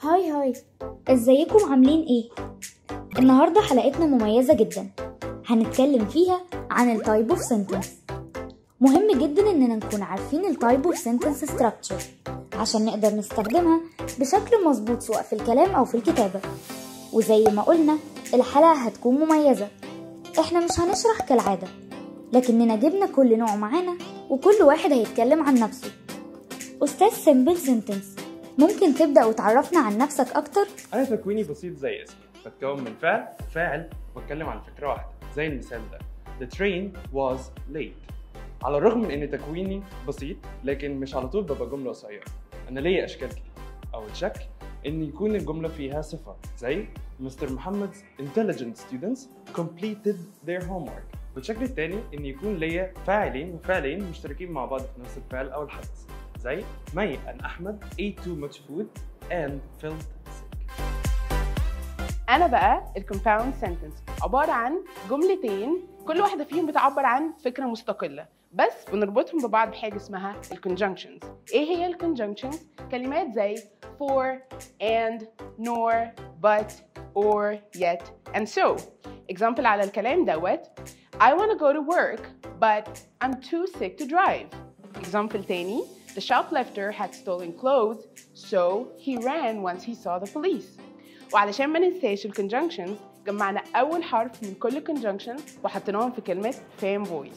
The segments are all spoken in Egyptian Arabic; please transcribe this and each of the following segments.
هاي هاي ازيكم عاملين ايه النهارده حلقتنا مميزه جدا هنتكلم فيها عن التايب اوف سنتنس مهم جدا اننا نكون عارفين التايب اوف سنتنس ستراكشر عشان نقدر نستخدمها بشكل مظبوط سواء في الكلام او في الكتابه وزي ما قلنا الحلقه هتكون مميزه احنا مش هنشرح كالعاده لكننا جبنا كل نوع معانا وكل واحد هيتكلم عن نفسه استاذ سيمبل سنتنس ممكن تبدا وتعرفنا عن نفسك اكتر انا تكويني بسيط زي اسمي بتكون من فعل فاعل وبتكلم عن فكره واحده زي المثال ده The train was late على الرغم من ان تكويني بسيط لكن مش على طول ببقى جمله قصيره انا ليا اشكال كتير اول شكل ان يكون الجمله فيها صفه زي مستر محمد's intelligent students completed their homework والشكل الثاني ان يكون ليا فاعلين وفعلين مشتركين مع بعض في نفس الفعل او الحدث زي May and Ahmed ate too much food and felt sick انا بقى الكومباوند سنتنس عباره عن جملتين كل واحده فيهم بتعبر عن فكره مستقله بس بنربطهم ببعض بحاجه اسمها الكونجنكشنز ايه هي الكونجنكشنز كلمات زي for and nor but or yet and so example على الكلام دوت I want to go to work but I'm too sick to drive example تاني The shoplifter had stolen clothes so he ran once he saw the police وعلشان ما ننساش الكونجنكشنز جمعنا اول حرف من كل conjunction وحطيناهم في كلمه فام فويس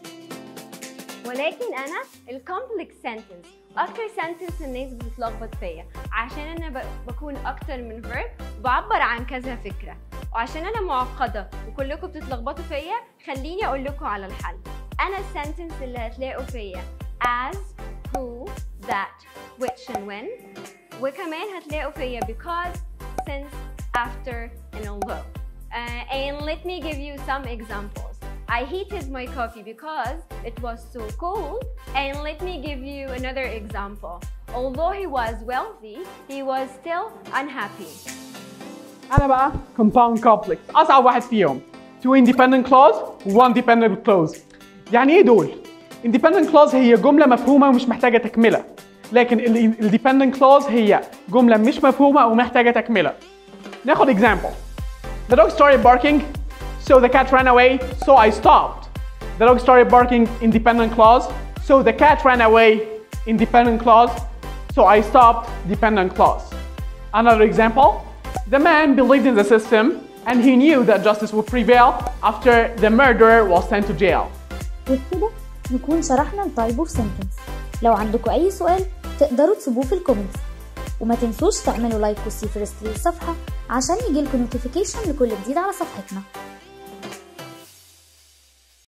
ولكن انا الكومبلكس سنتنس اكتر سنتنس الناس بتتلخبط فيا عشان انا ب- بكون اكتر من فيرب بعبر عن كذا فكره وعشان انا معقده وكلكم بتتلخبطوا فيا خليني اقول لكم على الحل انا السنتنس اللي هتلاقوا فيا as who that which and when وكمان هتلاقوا فيا because since after and although uh, and let me give you some examples I heated my coffee because it was so cold. And let me give you another example. Although he was wealthy, he was still unhappy. انا بقى compound complex اصعب واحد فيهم two independent clause و one dependent clause يعني ايه دول independent clause هي جمله مفهومه ومش محتاجه تكمله لكن ال ال- dependent clause هي جمله مش مفهومه ومحتاجه تكمله ناخد example the dog started barking so the cat ran away so I stopped the dog started barking independent clause so the cat ran away independent clause so I stopped dependent clause Another example the man believed in the system and he knew that justice would prevail after the murderer was sent to jail. وبكده نكون شرحنا التايب اوف سنتنس لو عندكم اي سؤال تقدروا تسيبوه في الكومنتس وما تنسوش تعملوا لايك وسي فيرست للصفحه عشان يجيلكم نوتيفيكيشن لكل جديد على صفحتنا